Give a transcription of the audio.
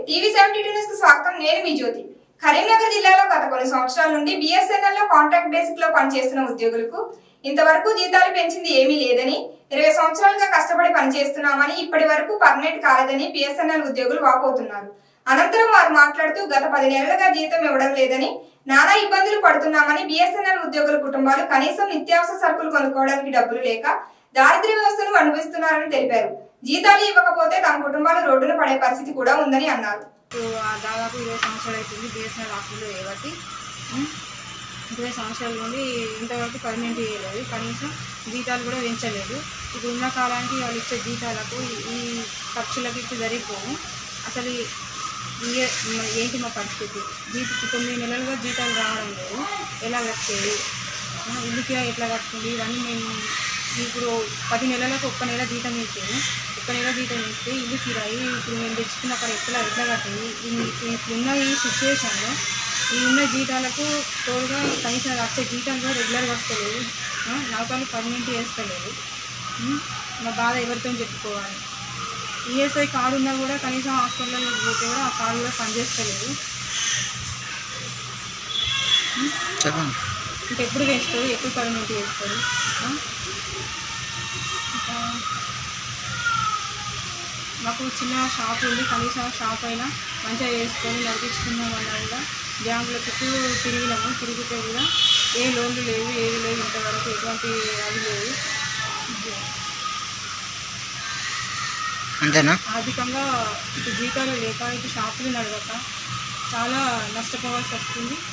TV seventy two news కు స్వాగతం నేను మీ జ్యోతి కరీంనగర్ జిల్లాలో గత కొన్ని సంవత్సరాల నుండి బిఎస్ఎన్ఎల్ లో కాంట్రాక్ట్ బేసిక్ లో పనిచేస్తున్న ఉద్యోగులకు ఇంతవరకు జీతాలు పెంచింది ఏమీ లేదని ఇరవై సంవత్సరాలుగా కష్టపడి పనిచేస్తున్నామని ఇప్పటి వరకు పర్మనెంట్ కాలేదని బిఎస్ఎన్ఎల్ ఉద్యోగులు వాపోతున్నారు అనంతరం వారు మాట్లాడుతూ గత పది నెలలుగా జీతం ఇవ్వడం లేదని నానా ఇబ్బందులు పడుతున్నామని బిఎస్ఎన్ఎల్ ఉద్యోగుల కుటుంబాలు కనీసం నిత్యావసర సరుకులు కొనుక్కోవడానికి డబ్బులు లేక దారిద్ర్య వ్యవస్థను అనుభవిస్తున్నారని తెలిపారు జీతాలు ఇవ్వకపోతే తమ కుటుంబాలు రోడ్డున పడే పరిస్థితి కూడా ఉందని అన్నారు ఇప్పుడు ఆ దాదాపు ఇరవై సంవత్సరాలు అవుతుంది బిఎస్ఎన్ఎల్ ఆఫీసులో చేయబట్టి ఉం? ఇరవై సంవత్సరాల నుండి ఇంతవరకు పర్మనెంట్ చేయలేదు కనీసం జీతాలు కూడా పెంచలేదు ఇప్పుడు ఉన్న కాలానికి వాళ్ళు ఇచ్చే జీతాలకు ఈ- ఈ ఖర్చులకి ఇప్పుడు సరిపోవు అసలు ఈ- ఈ- మ- ఏంటి మా పరిస్థితి జీత తొమ్మిది నెలలుగా జీతాలు రావడం లేదు ఎలా వచ్చేది ఆ, ఇల్లు కిరాయి ఎట్లా కట్టుకుంది ఇవన్నీ మేము ఇప్పుడు పది నెలలకు ఒక్క నెల జీతం ఇచ్చేది ఒక్క నెల జీతం ఇస్తే ఇల్లు కిరాయి ఇప్పుడు మేము తెచ్చుకున్న అక్కడ ఎట్లా ఎట్లా కట్టేది ఈ- ఇప్పుడున్న ఈ సిచ్యువేషన్లో ఈ ఉన్న జీతాలకు తోడుగా కనీసం వచ్చే జీతం కూడా రెగ్యులర్గా వస్తలేదు ఆ, నౌకర్లు పర్మనెంట్ చేస్తలేదు ఉం? మా బాధ ఎవరితో చెప్పుకోవాలి ఈఎస్ఐ కార్డు ఉన్నా కూడా కనీసం హాస్పిటల్లో పోతే కూడా ఆ కార్డు కూడా పనిచేస్తలేదు చెప్పండి ఇంకెప్పుడు పెంచుతారు ఎప్పుడు పర్మనెంట్ చేస్తారు ఆ? ఇంకా మాకు చిన్న షాప్ ఉంది కనీసం షాప్ అయినా మంచిగా చేసుకొని నడిపించుకున్నామన్నా కూడా బ్యాంకుల చుట్టూ తిరిగినాము తిరిగితే కూడా ఏ లోన్లు లేవు ఏవి లేవు ఇంతవరకు ఎటువంటి అది లేవు అంతేనా ఆర్థికంగా ఇటు జీతాలు లేక ఇటు షాపులు నడవక చాలా నష్టపోవాల్సి వస్తుంది